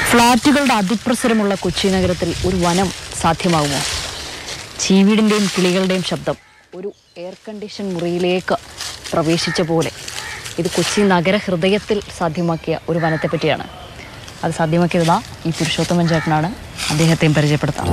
ഫ്ളാറ്റുകളുടെ അതിപ്രസരമുള്ള കൊച്ചി നഗരത്തിൽ ഒരു വനം സാധ്യമാകുമോ ചീവീടിൻ്റെയും കിളികളുടെയും ശബ്ദം ഒരു എയർ കണ്ടീഷൻ മുറിയിലേക്ക് പ്രവേശിച്ച പോലെ ഇത് കൊച്ചി നഗര ഹൃദയത്തിൽ സാധ്യമാക്കിയ ഒരു വനത്തെ പറ്റിയാണ് അത് സാധ്യമാക്കിയതാ ഈ പുരുഷോത്തമൻ ചേട്ടനാണ് അദ്ദേഹത്തെയും പരിചയപ്പെടുത്താം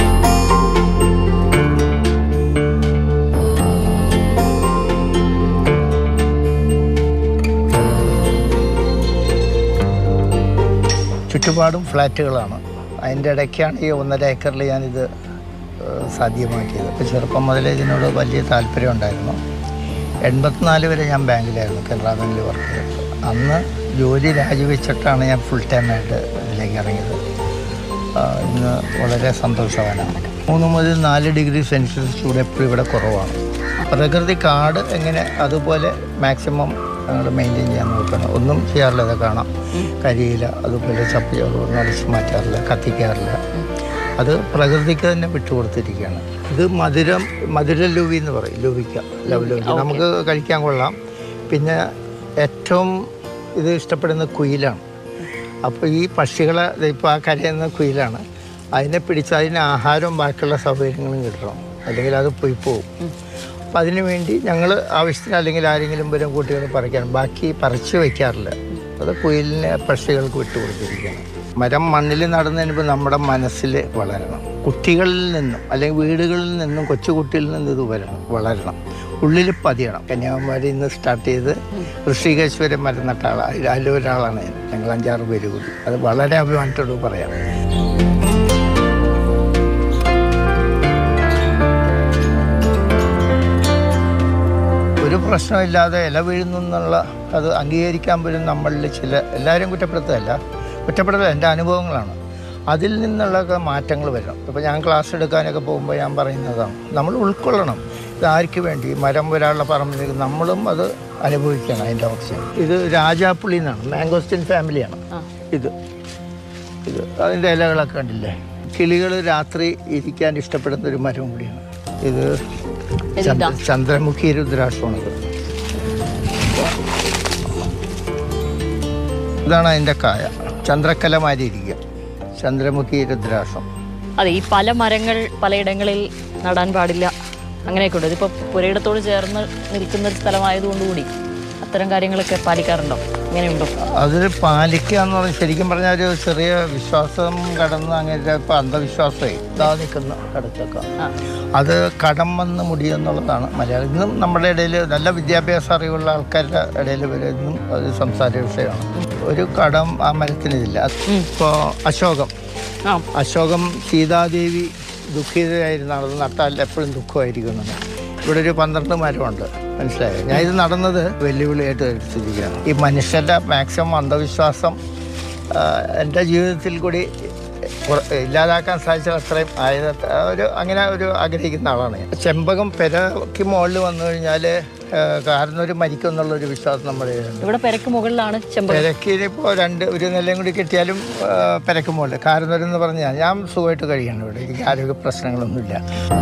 ചുറ്റുപാടും ഫ്ലാറ്റുകളാണ് അതിൻ്റെ ഇടയ്ക്കാണ് ഈ ഒന്നര ഏക്കറിൽ ഞാനിത് ഏഹ്, സാധ്യമാക്കിയത് അപ്പോൾ ചെറുപ്പം മുതലേ ഇതിനോട് വലിയ താല്പര്യം ഉണ്ടായിരുന്നു എൺപത്തിനാല് വരെ ഞാൻ ബാങ്കിലായിരുന്നു കനറ ബാങ്കിൽ വർക്ക് ചെയ്തത് അന്ന് ജോലി രാജിവെച്ചിട്ടാണ് ഞാൻ ഫുൾ ടൈമായിട്ട് ഇതിലേക്ക് ഇറങ്ങിയത് ആ, ഇന്ന് വളരെ സന്തോഷവാനാണ് മൂന്ന് മുതൽ നാല് ഡിഗ്രി സെൽഷ്യസ് ചൂട് എപ്പോഴും ഇവിടെ കുറവാണ് പ്രകൃതി കാട് എങ്ങനെ അതുപോലെ മാക്സിമം ഞങ്ങൾ മെയിൻറ്റെയിൻ ചെയ്യാൻ നോക്കണം ഒന്നും ചെയ്യാറില്ല ഇത് കാണാം കരിയില അതുപോലെ ചപ്പിയൊന്നും അടിച്ച് മാറ്റാറില്ല കത്തിക്കാറില്ല അത് പ്രകൃതിക്ക് തന്നെ വിട്ടുകൊടുത്തിരിക്കുകയാണ് ഇത് മധുരം മധുര ലൂവി എന്ന് പറയും ലൂവിക്ക ലവ് ലൂവിക്ക നമുക്ക് കഴിക്കാൻ കൊള്ളാം പിന്നെ ഏറ്റവും ഇത് ഇഷ്ടപ്പെടുന്ന കുയിലാണ് അപ്പോൾ ഈ പക്ഷികളെ ഇപ്പോൾ ആ കരയുന്ന കുയിലാണ് അതിനെ പിടിച്ച് അതിന് ആഹാരവും ബാക്കിയുള്ള സൗകര്യങ്ങളും കിട്ടണം അല്ലെങ്കിൽ അത് പോയി പോകും അപ്പം അതിനു വേണ്ടി ഞങ്ങൾ ആവശ്യത്തിന് അല്ലെങ്കിൽ ആരെങ്കിലും വരും കുട്ടികൾ പറിക്കാൻ ബാക്കി പറിച്ച് വയ്ക്കാറില്ല അത് കുയിലിനെ പക്ഷികൾക്ക് വിട്ടുകൊടുത്തിരിക്കുകയാണ് മരം മണ്ണിൽ നടന്നതിന് മുമ്പ് നമ്മുടെ മനസ്സിൽ വളരണം കുട്ടികളിൽ നിന്നും അല്ലെങ്കിൽ വീടുകളിൽ നിന്നും കൊച്ചുകുട്ടിയിൽ നിന്നും ഇത് വരണം വളരണം ഉള്ളിൽ പതിയണം കന്യാകുമാരി ഇന്ന് സ്റ്റാർട്ട് ചെയ്ത് ഋഷികേശ് വരെ മരം നട്ട ആളാണ് അതിലൊരാളാണ് ഞാൻ. ഞങ്ങൾ അഞ്ചാറ് പേര് കൂടി അത് വളരെ അഭിമാനത്തോട് പറയാം ഒരു പ്രശ്നമില്ലാതെ ഇല വീഴുന്നു എന്നുള്ള അത് അംഗീകരിക്കാൻ പോലും നമ്മളിൽ ചില എല്ലാവരും കുറ്റപ്പെടുത്തതല്ല കുറ്റപ്പെടുത്തൽ എൻ്റെ അനുഭവങ്ങളാണ് അതിൽ നിന്നുള്ള മാറ്റങ്ങൾ വരണം ഇപ്പോൾ ഞാൻ ക്ലാസ് എടുക്കാനൊക്കെ പോകുമ്പോൾ ഞാൻ പറയുന്നതാണ് നമ്മൾ ഉൾക്കൊള്ളണം ഇത് ആർക്ക് വേണ്ടി മരം വരാനുള്ള പറമ്പിലേക്ക് നമ്മളും അത് അനുഭവിക്കണം അതിൻ്റെ ഓക്സിജൻ ഇത് രാജാപ്പുളി എന്നാണ് മാംഗോസ്റ്റിൻ ഫാമിലിയാണ് ഇത് ഇത് അതിൻ്റെ ഇലകളൊക്കെ കണ്ടില്ലേ കിളികൾ രാത്രി ഇരിക്കാൻ ഇഷ്ടപ്പെടുന്ന ഒരു മരം കൂടിയാണ് ഇത് ചന്ദ്ര- ചന്ദ്രമുഖി രുദ്രാക്ഷമാണിത് ഇതാണ് അതിൻ്റെ കായ ചന്ദ്രക്കല മാതിരി ഇരിക്കുക ചന്ദ്രമുഖി രുദ്രാക്ഷം അതെ ഈ പല മരങ്ങൾ പലയിടങ്ങളിൽ നടാൻ പാടില്ല അങ്ങനെയൊക്കെ ഉണ്ട് ഇതിപ്പോൾ പുരയിടത്തോട് ചേർന്ന് നിൽക്കുന്ന ഒരു സ്ഥലമായതുകൊണ്ടുകൂടി അത്തരം കാര്യങ്ങളൊക്കെ പാലിക്കാറുണ്ടോ ഇങ്ങനെയുണ്ടോ അതിൽ പാലിക്കുക എന്ന് പറഞ്ഞാൽ ശരിക്കും പറഞ്ഞാൽ ഒരു ചെറിയ വിശ്വാസം കടന്ന് അങ്ങനെ ഇപ്പം അന്ധവിശ്വാസമേ ഇതാ നിൽക്കുന്ന കടച്ചക്ക ആ അത് കടം വന്ന് മുടിയെന്നുള്ളതാണ് മലയാളം ഇന്നും നമ്മുടെ ഇടയിൽ നല്ല വിദ്യാഭ്യാസ അറിവുള്ള ആൾക്കാരുടെ ഇടയിൽ വരെ ഇന്നും അത് സംസാര വിഷയമാണ് ഒരു കടം ആ മരത്തിനിതില്ല ഇപ്പോൾ അശോകം ആ അശോകം സീതാദേവി ദുഃഖിതയായിരുന്ന ആൾ നട്ടാൽ എപ്പോഴും ദുഃഖമായിരിക്കുന്നത് ഇവിടെ ഒരു പന്ത്രണ്ട് മരമുണ്ട് മനസ്സിലായോ ഞാൻ ഇത് നടന്നത് വെല്ലുവിളിയായിട്ട് എടുത്തിരിക്കുകയാണ് ഈ മനുഷ്യൻ്റെ മാക്സിമം അന്ധവിശ്വാസം ആ, എൻ്റെ ജീവിതത്തിൽ കൂടി കുറ- ഇല്ലാതാക്കാൻ സാധിച്ചത് അത്രയും ആയത് ഒരു അങ്ങനെ ഒരു ആഗ്രഹിക്കുന്ന ആളാണ് ഞാൻ ചെമ്പകം പെരയ്ക്ക് മുകളിൽ വന്നു കഴിഞ്ഞാൽ കാരണവർ മരിക്കും എന്നുള്ളൊരു വിശ്വാസം നമ്മുടെ കയ്യിലുണ്ട് ഇവിടെ പെരക്ക് മുകളിലാണ് ചെമ്പകം പെരക്ക് ഇപ്പോൾ രണ്ട് ഒരു നിലയും കൂടി കിട്ടിയാലും ആ, പെരക്ക് മുകളിൽ കാരണവരെന്ന് പറഞ്ഞാൽ ഞാൻ സുഖമായിട്ട് കഴിയണം ഇവിടെ എനിക്ക് ആരോഗ്യ പ്രശ്നങ്ങളൊന്നുമില്ല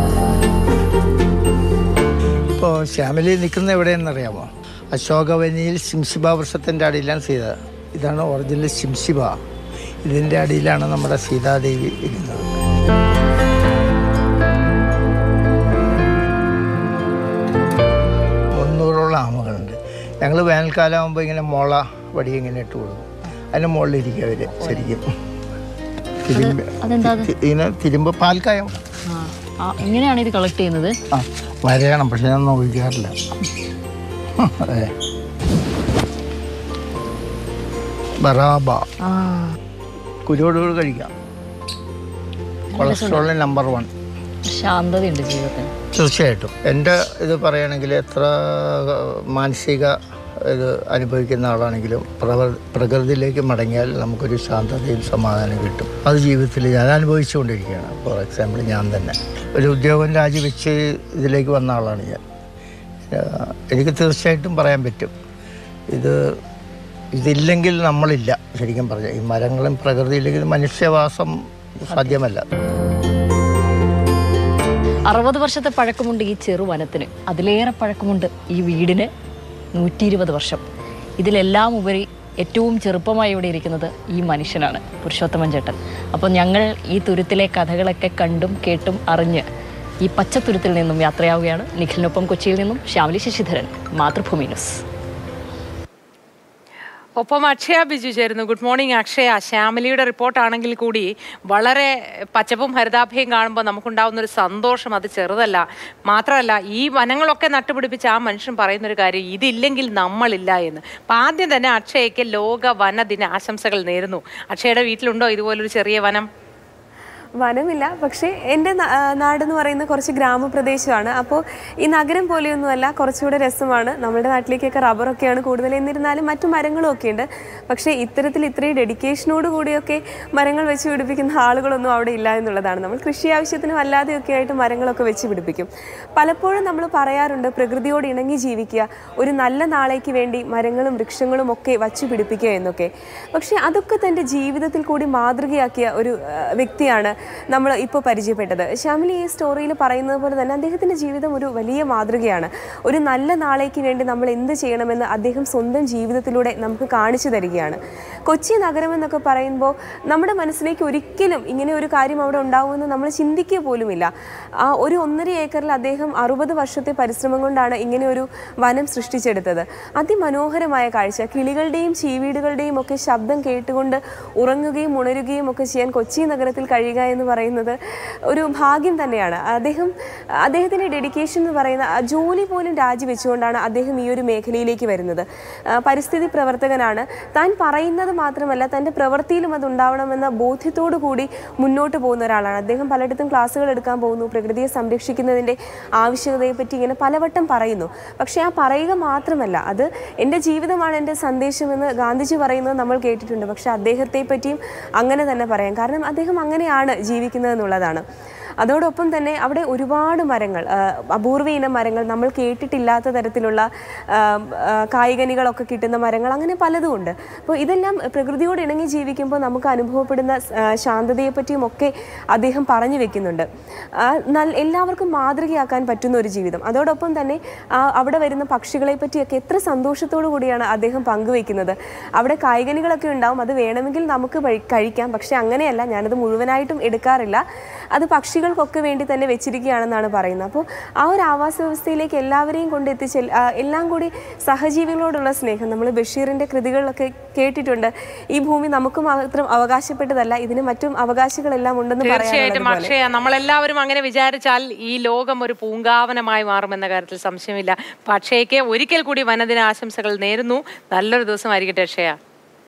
ഇപ്പോൾ ശ്യാമലി നിൽക്കുന്ന എവിടെയെന്നറിയാമോ അശോകവനിയിൽ ശിംശിബ വൃക്ഷത്തിൻ്റെ അടിയിലാണ് സീത ഇതാണ് ഒറിജിനൽ ശിംശിബ ഇതിൻ്റെ അടിയിലാണ് നമ്മുടെ സീതാദേവി ഇരിക്കുന്നത് മുന്നൂറോളം ആമകളുണ്ട് ഞങ്ങൾ വേനൽക്കാലം ആകുമ്പോൾ ഇങ്ങനെ മുള വടി ഇങ്ങനെ ഇട്ട് കൊടുക്കും അതിൻ്റെ മുകളിലിരിക്കും അവർ ശരിക്കും തിരുമ്പ് അതെന്താ അത്? തി- ഇങ്ങനെ തിരുമ്പ് പാൽക്കായം ആ ആ എങ്ങനെയാണ് ഇത് കളക്ട് ചെയ്യുന്നത് ആ വരയണം പക്ഷെ ഞാൻ നോക്കിക്കാറില്ല അതെ ബറാബ ആ കുരുവോടുകൂടി കഴിക്കാം കൊളസ്ട്രോളിന് നമ്പർ വൺ ശാന്തതയുണ്ട് ജീവിതത്തിന് തീർച്ചയായിട്ടും എൻ്റെ ഇത് പറയുകയാണെങ്കിൽ എത്ര മാനസിക ഇത് അനുഭവിക്കുന്ന ആളാണെങ്കിലും പ്രവ- പ്രകൃതിയിലേക്ക് മടങ്ങിയാൽ നമുക്കൊരു ശാന്തതയും സമാധാനം കിട്ടും അത് ജീവിതത്തിൽ ഞാൻ അനുഭവിച്ചുകൊണ്ടിരിക്കുകയാണ് ഫോർ എക്സാമ്പിൾ ഞാൻ തന്നെ ഒരു ഉദ്യോഗം രാജിവെച്ച് ഇതിലേക്ക് വന്ന ആളാണ് ഞാൻ ഏഹ് എനിക്ക് തീർച്ചയായിട്ടും പറയാൻ പറ്റും ഇത് ഇതില്ലെങ്കിൽ നമ്മളില്ല ശരിക്കും പറഞ്ഞാൽ ഈ മരങ്ങളും പ്രകൃതിയിലേക്ക് മനുഷ്യവാസം സാധ്യമല്ല അറുപത് വർഷത്തെ പഴക്കമുണ്ട് ഈ ചെറുവനത്തിന് അതിലേറെ പഴക്കമുണ്ട് ഈ വീടിന് നൂറ്റി ഇരുപത് വർഷം ഇതിലെല്ലാം ഉപരി ഏറ്റവും ചെറുപ്പമായി ഇവിടെ ഇരിക്കുന്നത് ഈ മനുഷ്യനാണ് പുരുഷോത്തമൻ ചേട്ടൻ അപ്പോൾ ഞങ്ങൾ ഈ തുരുത്തിലെ കഥകളൊക്കെ കണ്ടും കേട്ടും അറിഞ്ഞ് ഈ പച്ചത്തുരുത്തിൽ നിന്നും യാത്രയാവുകയാണ് നിഖിലിനൊപ്പം കൊച്ചിയിൽ നിന്നും ശ്യാമലി ശശിധരൻ മാതൃഭൂമി ന്യൂസ് ഒപ്പം അക്ഷയ ബിജു ചേരുന്നു ഗുഡ് മോർണിംഗ് അക്ഷയ ശ്യാമലിയുടെ റിപ്പോർട്ടാണെങ്കിൽ കൂടി വളരെ പച്ചപ്പും ഹരിതാഭയും കാണുമ്പോൾ നമുക്കുണ്ടാവുന്ന ഒരു സന്തോഷം അത് ചെറുതല്ല മാത്രമല്ല ഈ വനങ്ങളൊക്കെ നട്ടുപിടിപ്പിച്ച ആ മനുഷ്യൻ പറയുന്ന ഒരു കാര്യം ഇതില്ലെങ്കിൽ നമ്മളില്ല എന്ന് അപ്പം ആദ്യം തന്നെ അക്ഷയയ്ക്ക് ലോക വനദിന ആശംസകൾ നേരുന്നു അക്ഷയയുടെ വീട്ടിലുണ്ടോ ഇതുപോലൊരു ചെറിയ വനം വനമില്ല പക്ഷേ എൻ്റെ നാ- ആ, നാടെന്ന് പറയുന്ന കുറച്ച് ഗ്രാമപ്രദേശമാണ് അപ്പോൾ ഈ നഗരം പോലെയൊന്നുമല്ല കുറച്ചുകൂടെ രസമാണ് നമ്മുടെ നാട്ടിലേക്കൊക്കെ റബ്ബറൊക്കെയാണ് കൂടുതൽ എന്നിരുന്നാലും മറ്റു മരങ്ങളും ഒക്കെ ഉണ്ട് പക്ഷേ ഇത്തരത്തിൽ ഇത്രയും ഡെഡിക്കേഷനോട് കൂടിയൊക്കെ മരങ്ങൾ വെച്ച് പിടിപ്പിക്കുന്ന ആളുകളൊന്നും അവിടെ ഇല്ല എന്നുള്ളതാണ് നമ്മൾ കൃഷി ആവശ്യത്തിനും അല്ലാതെയൊക്കെ ആയിട്ട് മരങ്ങളൊക്കെ വെച്ച് പിടിപ്പിക്കും പലപ്പോഴും നമ്മൾ പറയാറുണ്ട് പ്രകൃതിയോട് ഇണങ്ങി ജീവിക്കുക ഒരു നല്ല നാളേക്ക് വേണ്ടി മരങ്ങളും വൃക്ഷങ്ങളും ഒക്കെ വച്ചു പിടിപ്പിക്കുക എന്നൊക്കെ പക്ഷേ അതൊക്കെ തൻ്റെ ജീവിതത്തിൽ കൂടി മാതൃകയാക്കിയ ഒരു ആ, വ്യക്തിയാണ് നമ്മൾ ഇപ്പോൾ പരിചയപ്പെട്ടത് ശ്യാമിലി ഈ സ്റ്റോറിയിൽ പറയുന്നത് പോലെ തന്നെ അദ്ദേഹത്തിൻ്റെ ജീവിതം ഒരു വലിയ മാതൃകയാണ് ഒരു നല്ല നാളേക്ക് വേണ്ടി നമ്മൾ എന്ത് ചെയ്യണമെന്ന് അദ്ദേഹം സ്വന്തം ജീവിതത്തിലൂടെ നമുക്ക് കാണിച്ചു തരികയാണ് കൊച്ചി നഗരം എന്നൊക്കെ പറയുമ്പോൾ നമ്മുടെ മനസ്സിലേക്ക് ഒരിക്കലും ഇങ്ങനെ ഒരു കാര്യം അവിടെ ഉണ്ടാവുമെന്ന് നമ്മൾ ചിന്തിക്കുക പോലുമില്ല ആ ഒരു ഒന്നര ഏക്കറിൽ അദ്ദേഹം അറുപത് വർഷത്തെ പരിശ്രമം കൊണ്ടാണ് ഇങ്ങനെ ഒരു വനം സൃഷ്ടിച്ചെടുത്തത് അതിമനോഹരമായ കാഴ്ച കിളികളുടെയും ചീവീടുകളുടെയും ഒക്കെ ശബ്ദം കേട്ടുകൊണ്ട് ഉറങ്ങുകയും ഉണരുകയും ഒക്കെ ചെയ്യാൻ കൊച്ചി നഗരത്തിൽ കഴിയുക എന്ന് പറയുന്നത് ഒരു ഭാഗ്യം തന്നെയാണ് അദ്ദേഹം അദ്ദേഹത്തിൻ്റെ ഡെഡിക്കേഷൻ എന്ന് പറയുന്ന ആ ജോലി പോലും രാജിവെച്ചുകൊണ്ടാണ് അദ്ദേഹം ഈ ഒരു മേഖലയിലേക്ക് വരുന്നത് ആ, പരിസ്ഥിതി പ്രവർത്തകനാണ് താൻ പറയുന്നത് മാത്രമല്ല തൻ്റെ പ്രവൃത്തിയിലും അത് ഉണ്ടാവണമെന്ന ബോധ്യത്തോടു കൂടി മുന്നോട്ട് പോകുന്ന ഒരാളാണ് അദ്ദേഹം പലയിടത്തും ക്ലാസ്സുകൾ എടുക്കാൻ പോകുന്നു പ്രകൃതിയെ സംരക്ഷിക്കുന്നതിൻ്റെ ആവശ്യകതയെപ്പറ്റി ഇങ്ങനെ പലവട്ടം പറയുന്നു പക്ഷേ ആ പറയുക മാത്രമല്ല അത് എൻ്റെ ജീവിതമാണ് എൻ്റെ സന്ദേശമെന്ന് ഗാന്ധിജി പറയുന്നത് നമ്മൾ കേട്ടിട്ടുണ്ട് പക്ഷേ അദ്ദേഹത്തെ പറ്റിയും അങ്ങനെ തന്നെ പറയാം കാരണം അദ്ദേഹം അങ്ങനെയാണ് ജീവിക്കുന്നത് എന്നുള്ളതാണ് അതോടൊപ്പം തന്നെ അവിടെ ഒരുപാട് മരങ്ങൾ ആ, അപൂർവ ഇനം മരങ്ങൾ നമ്മൾ കേട്ടിട്ടില്ലാത്ത തരത്തിലുള്ള ആ, ആ, കായികനികളൊക്കെ കിട്ടുന്ന മരങ്ങൾ അങ്ങനെ പലതും ഉണ്ട് അപ്പോൾ ഇതെല്ലാം പ്രകൃതിയോട് ഇണങ്ങി ജീവിക്കുമ്പോൾ നമുക്ക് അനുഭവപ്പെടുന്ന ആ, ശാന്തതയെപ്പറ്റിയും ഒക്കെ അദ്ദേഹം പറഞ്ഞു വെക്കുന്നുണ്ട് ആ, നൽ- എല്ലാവർക്കും മാതൃകയാക്കാൻ പറ്റുന്ന ഒരു ജീവിതം അതോടൊപ്പം തന്നെ ആ, അവിടെ വരുന്ന പക്ഷികളെ പറ്റിയൊക്കെ എത്ര സന്തോഷത്തോടു കൂടിയാണ് അദ്ദേഹം പങ്കുവെക്കുന്നത് അവിടെ കായികനികളൊക്കെ ഉണ്ടാവും അത് വേണമെങ്കിൽ നമുക്ക് കഴി- കഴിക്കാം പക്ഷെ അങ്ങനെയല്ല ഞാനത് മുഴുവനായിട്ടും എടുക്കാറില്ല അത് പക്ഷികൾക്കൊക്കെ വേണ്ടി തന്നെ വെച്ചിരിക്കുകയാണെന്നാണ് പറയുന്നത് അപ്പോൾ ആ ഒരു ആവാസ വ്യവസ്ഥയിലേക്ക് എല്ലാവരെയും കൊണ്ട് എത്തിച്ച് ആ, എല്ലാം കൂടി സഹജീവികളോടുള്ള സ്നേഹം നമ്മൾ ബഷീറിൻ്റെ കൃതികളിലൊക്കെ കേട്ടിട്ടുണ്ട് ഈ ഭൂമി നമുക്ക് മാത്രം അവകാശപ്പെട്ടതല്ല ഇതിന് മറ്റും അവകാശികളെല്ലാം ഉണ്ടെന്ന് തീർച്ചയായിട്ടും പറയാനുള്ളത് പോലെ അക്ഷയ നമ്മളെല്ലാവരും അങ്ങനെ വിചാരിച്ചാൽ ഈ ലോകം ഒരു പൂങ്കാവനമായി മാറുമെന്ന കാര്യത്തിൽ സംശയമില്ല അപ്പൊ അക്ഷയയ്ക്ക് ഒരിക്കൽ കൂടി വനദിന ആശംസകൾ നേരുന്നു നല്ലൊരു ദിവസമായിരിക്കട്ടെ അക്ഷയ